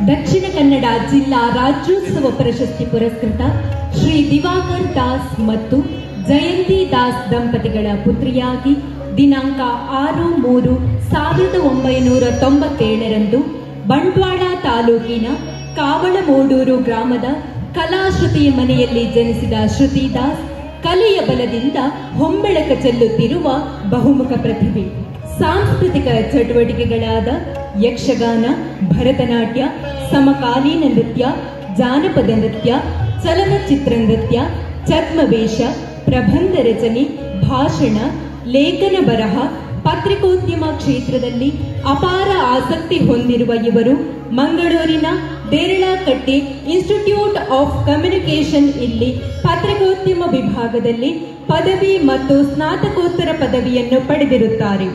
ದಕ್ಷಿಣ ಕನ್ನಡ ಜಿಲ್ಲಾ ರಾಜ್ಯೋತ್ಸವ ಪ್ರಶಸ್ತಿ ಪುರಸ್ಕೃತ ಶ್ರೀ ದಿವಾಕರ್ ದಾಸ್ ಮತ್ತು ಜಯಂತಿ ದಾಸ್ ದಂಪತಿಗಳ ಪುತ್ರಿಯಾಗಿ ದಿನಾಂಕ ಆರು ಮೂರು ಸಾವಿರದ ಒಂಬೈನೂರ ತೊಂಬತ್ತೇಳರಂದು ಬಂಟ್ವಾಳ ತಾಲೂಕಿನ ಕಾವಳಮೋಡೂರು ಗ್ರಾಮದ ಕಲಾಶ್ರುತಿಯ ಮನೆಯಲ್ಲಿ ಜನಿಸಿದ ಶ್ರುತಿ ದಾಸ್ ಕಲೆಯ ಬಲದಿಂದ ಹೊಂಬೆಳಕ ಚೆಲ್ಲುತ್ತಿರುವ ಬಹುಮುಖ ಪ್ರತಿಭೆ ಸಾಂಸ್ಕೃತಿಕ ಚಟುವಟಿಕೆಗಳಾದ ಯಕ್ಷಗಾನ ಭರತನಾಟ್ಯ ಸಮಕಾಲೀನ ನೃತ್ಯ ಜಾನಪದ ನೃತ್ಯ ಚಲನಚಿತ್ರ ನೃತ್ಯ ಛದ್ಮವೇಷ ಪ್ರಬಂಧ ರಚನೆ ಭಾಷಣ ಲೇಖನ ಬರಹ ಪತ್ರಿಕೋದ್ಯಮ ಕ್ಷೇತ್ರದಲ್ಲಿ ಅಪಾರ ಆಸಕ್ತಿ ಹೊಂದಿರುವ ಇವರು ಮಂಗಳೂರಿನ ದೇರಳಕಟ್ಟಿ ಇನ್ಸ್ಟಿಟ್ಯೂಟ್ ಆಫ್ ಕಮ್ಯುನಿಕೇಷನ್ ಇಲ್ಲಿ ಪತ್ರಿಕೋದ್ಯಮ ವಿಭಾಗದಲ್ಲಿ ಪದವಿ ಮತ್ತು ಸ್ನಾತಕೋತ್ತರ ಪದವಿಯನ್ನು ಪಡೆದಿರುತ್ತಾರೆ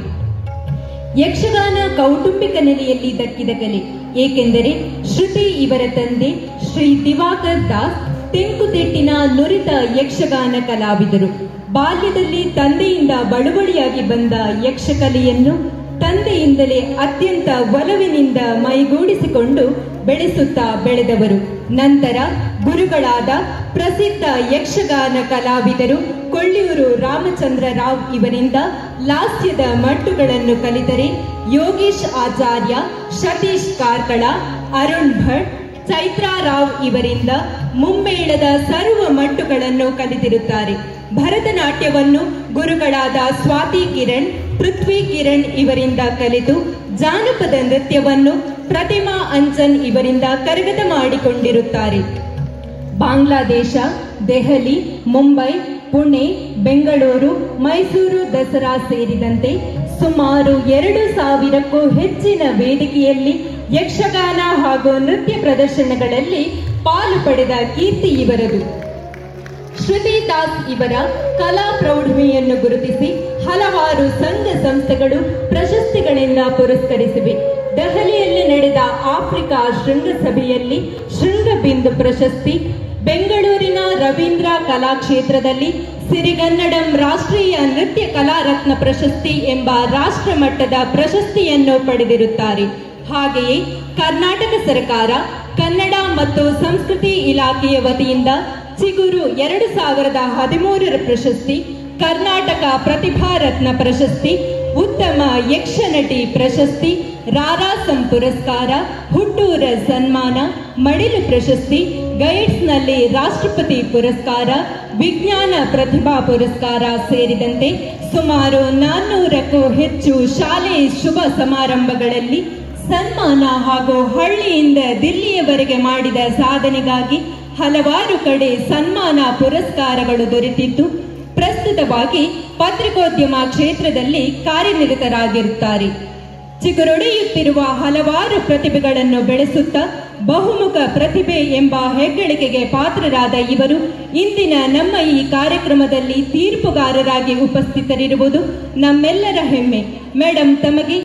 ಯಕ್ಷಗಾನ ಕೌಟುಂಬಿಕ ನೆಲೆಯಲ್ಲಿ ದಕ್ಕಿದ ಕಲೆ ಏಕೆಂದರೆ ಶ್ರುತಿ ಇವರ ತಂದೆ ಶ್ರೀ ದಿವಾಕರ್ ದಾಸ್ ತೆಂಕುತಿಟ್ಟಿನ ನುರಿತ ಯಕ್ಷಗಾನ ಕಲಾವಿದರು ಬಾಲ್ಯದಲ್ಲಿ ತಂದೆಯಿಂದ ಬಳುವಳಿಯಾಗಿ ಬಂದ ಯಕ್ಷಕಲೆಯನ್ನು ತಂದೆಯಿಂದಲೇ ಅತ್ಯಂತ ಒಲವಿನಿಂದ ಮೈಗೂಡಿಸಿಕೊಂಡು ಬೆಳೆಸುತ್ತಾ ಬೆಳೆದವರು ನಂತರ ಗುರುಗಳಾದ ಪ್ರಸಿದ್ಧ ಯಕ್ಷಗಾನ ಕಲಾವಿದರು ಕೊಳ್ಳಿಯೂರು ರಾಮಚಂದ್ರ ರಾವ್ ಇವರಿಂದ ಲಾಸ್ಯದ ಮಟ್ಟುಗಳನ್ನು ಕಲಿತರೆ ಯೋಗೇಶ್ ಆಚಾರ್ಯ ಸತೀಶ್ ಕಾರ್ಕಳ ಅರುಣ್ ಭಟ್ ಚೈತ್ರಾ ರಾವ್ ಇವರಿಂದ ಮುಮ್ಮೇಳದ ಸರ್ವ ಮಟ್ಟುಗಳನ್ನು ಕಲಿತಿರುತ್ತಾರೆ ಭರತನಾಟ್ಯವನ್ನು ಗುರುಗಳಾದ ಸ್ವಾತಿ ಕಿರಣ್ ಪೃಥ್ವಿ ಕಿರಣ್ ಇವರಿಂದ ಕಲಿತು ಜಾನಪದ ನೃತ್ಯವನ್ನು ಪ್ರತಿಮಾ ಅಂಚನ್ ಇವರಿಂದ ಕರಗತ ಮಾಡಿಕೊಂಡಿರುತ್ತಾರೆ ಬಾಂಗ್ಲಾದೇಶ ದೆಹಲಿ ಮುಂಬೈ ಪುಣೆ ಬೆಂಗಳೂರು ಮೈಸೂರು ದಸರಾ ಸೇರಿದಂತೆ ಸುಮಾರು ಎರಡು ಸಾವಿರಕ್ಕೂ ಹೆಚ್ಚಿನ ವೇದಿಕೆಯಲ್ಲಿ ಯಕ್ಷಗಾನ ಹಾಗೂ ನೃತ್ಯ ಪ್ರದರ್ಶನಗಳಲ್ಲಿ ಪಾಲು ಪಡೆದ ಕೀರ್ತಿ ಇವರದು ಶ್ರುತಿ ದಾಸ್ ಇವರ ಕಲಾ ಪ್ರೌಢಿಮೆಯನ್ನು ಗುರುತಿಸಿ ಹಲವಾರು ಸಂಘ ಸಂಸ್ಥೆಗಳು ಪ್ರಶಸ್ತಿಗಳಿಂದ ಪುರಸ್ಕರಿಸಿವೆ ದೆಹಲಿಯಲ್ಲಿ ನಡೆದ ಆಫ್ರಿಕಾ ಶೃಂಗಸಭೆಯಲ್ಲಿ ಶೃಂಗಬಿಂದು ಪ್ರಶಸ್ತಿ ಬೆಂಗಳೂರಿನ ರವೀಂದ್ರ ಕಲಾಕ್ಷೇತ್ರದಲ್ಲಿ ಸಿರಿಗನ್ನಡಂ ರಾಷ್ಟ್ರೀಯ ನೃತ್ಯ ಕಲಾರತ್ನ ಪ್ರಶಸ್ತಿ ಎಂಬ ರಾಷ್ಟ್ರ ಮಟ್ಟದ ಪ್ರಶಸ್ತಿಯನ್ನು ಪಡೆದಿರುತ್ತಾರೆ ಹಾಗೆಯೇ ಕರ್ನಾಟಕ ಸರ್ಕಾರ ಕನ್ನಡ ಮತ್ತು ಸಂಸ್ಕೃತಿ ಇಲಾಖೆಯ ವತಿಯಿಂದ ಚಿಗುರು ಎರಡು ಸಾವಿರದ ಹದಿಮೂರರ ಪ್ರಶಸ್ತಿ ಕರ್ನಾಟಕ ಪ್ರತಿಭಾ ರತ್ನ ಪ್ರಶಸ್ತಿ ಉತ್ತಮ ಯಕ್ಷ ನಟಿ ಪ್ರಶಸ್ತಿ ರಾರಾಸಂ ಪುರಸ್ಕಾರ ಹುಟ್ಟೂರ ಸನ್ಮಾನ ಮಡಿಲು ಪ್ರಶಸ್ತಿ ಗೈಡ್ಸ್ನಲ್ಲಿ ರಾಷ್ಟ್ರಪತಿ ಪುರಸ್ಕಾರ ವಿಜ್ಞಾನ ಪ್ರತಿಭಾ ಪುರಸ್ಕಾರ ಸೇರಿದಂತೆ ಸುಮಾರು ನಾನ್ನೂರಕ್ಕೂ ಹೆಚ್ಚು ಶಾಲೆ ಶುಭ ಸಮಾರಂಭಗಳಲ್ಲಿ ಸನ್ಮಾನ ಹಾಗೂ ಹಳ್ಳಿಯಿಂದ ದಿಲ್ಲಿಯವರೆಗೆ ಮಾಡಿದ ಸಾಧನೆಗಾಗಿ ಹಲವಾರು ಕಡೆ ಸನ್ಮಾನ ಪುರಸ್ಕಾರಗಳು ದೊರೆತಿದ್ದು ಪ್ರಸ್ತುತವಾಗಿ ಪತ್ರಿಕೋದ್ಯಮ ಕ್ಷೇತ್ರದಲ್ಲಿ ಕಾರ್ಯನಿರತರಾಗಿರುತ್ತಾರೆ ಚಿಗುರೊಡೆಯುತ್ತಿರುವ ಹಲವಾರು ಪ್ರತಿಭೆಗಳನ್ನು ಬೆಳೆಸುತ್ತಾ ಬಹುಮುಖ ಪ್ರತಿಭೆ ಎಂಬ ಹೆಗ್ಗಳಿಕೆಗೆ ಪಾತ್ರರಾದ ಇವರು ಇಂದಿನ ನಮ್ಮ ಈ ಕಾರ್ಯಕ್ರಮದಲ್ಲಿ ತೀರ್ಪುಗಾರರಾಗಿ ಉಪಸ್ಥಿತರಿರುವುದು ನಮ್ಮೆಲ್ಲರ ಹೆಮ್ಮೆ ಮೇಡಮ್ ತಮಗೆ